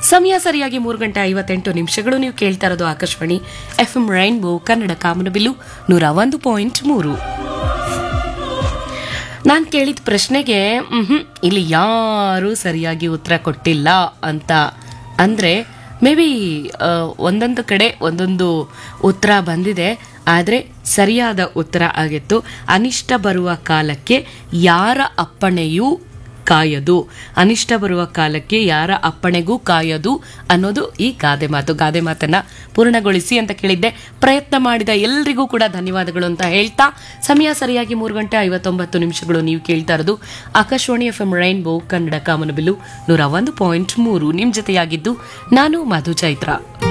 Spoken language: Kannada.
ಸಮಯ ಸರಿಯಾಗಿ ಮೂರು ಗಂಟೆ ಐವತ್ತೆಂಟು ನಿಮಿಷಗಳು ನೀವು ಕೇಳ್ತಾ ಇರೋದು Akashvani F M rainbow Kannada Kamanabillu ನೂರ ಒಂದು ಪಾಯಿಂಟ್ ಮೂರು ನಾನು ಕೇಳಿದ ಪ್ರಶ್ನೆಗೆ ಮ್ಹೂ, ಇಲ್ಲಿ ಯಾರೂ ಸರಿಯಾಗಿ ಉತ್ತರ ಕೊಟ್ಟಿಲ್ಲ ಅಂತ ಅಂದರೆ ಮೇ ಬಿ ಒಂದೊಂದು ಕಡೆ ಒಂದೊಂದು ಉತ್ತರ ಬಂದಿದೆ ಆದರೆ ಸರಿಯಾದ ಉತ್ತರ ಆಗಿತ್ತು ಅನಿಷ್ಟ ಬರುವ ಕಾಲಕ್ಕೆ ಯಾರ ಅಪ್ಪಣೆಯೂ ಕಾಯದು ಅನಿಷ್ಟ ಬರುವ ಕಾಲಕ್ಕೆ ಯಾರ ಅಪ್ಪಣೆಗೂ ಕಾಯದು ಅನ್ನೋದು ಈ ಗಾದೆ ಮಾತು ಗಾದೆ ಮಾತನ್ನ ಪೂರ್ಣಗೊಳಿಸಿ ಅಂತ ಕೇಳಿದ್ದೆ ಪ್ರಯತ್ನ ಮಾಡಿದ ಎಲ್ರಿಗೂ ಕೂಡ ಧನ್ಯವಾದಗಳು ಅಂತ ಹೇಳ್ತಾ ಸಮಯ ಸರಿಯಾಗಿ ಮೂರು ಗಂಟೆ ಐವತ್ತೊಂಬತ್ತು ನಿಮಿಷಗಳು ನೀವು ಕೇಳ್ತಾ ಇರೋದು Akashvani F M rainbow Kannada Kamanabillu ನೂರ ಒಂದು ಪಾಯಿಂಟ್ ಮೂರು ನಿಮ್ ಜೊತೆಯಾಗಿದ್ದು ನಾನು ಮಧು ಚೈತ್ರ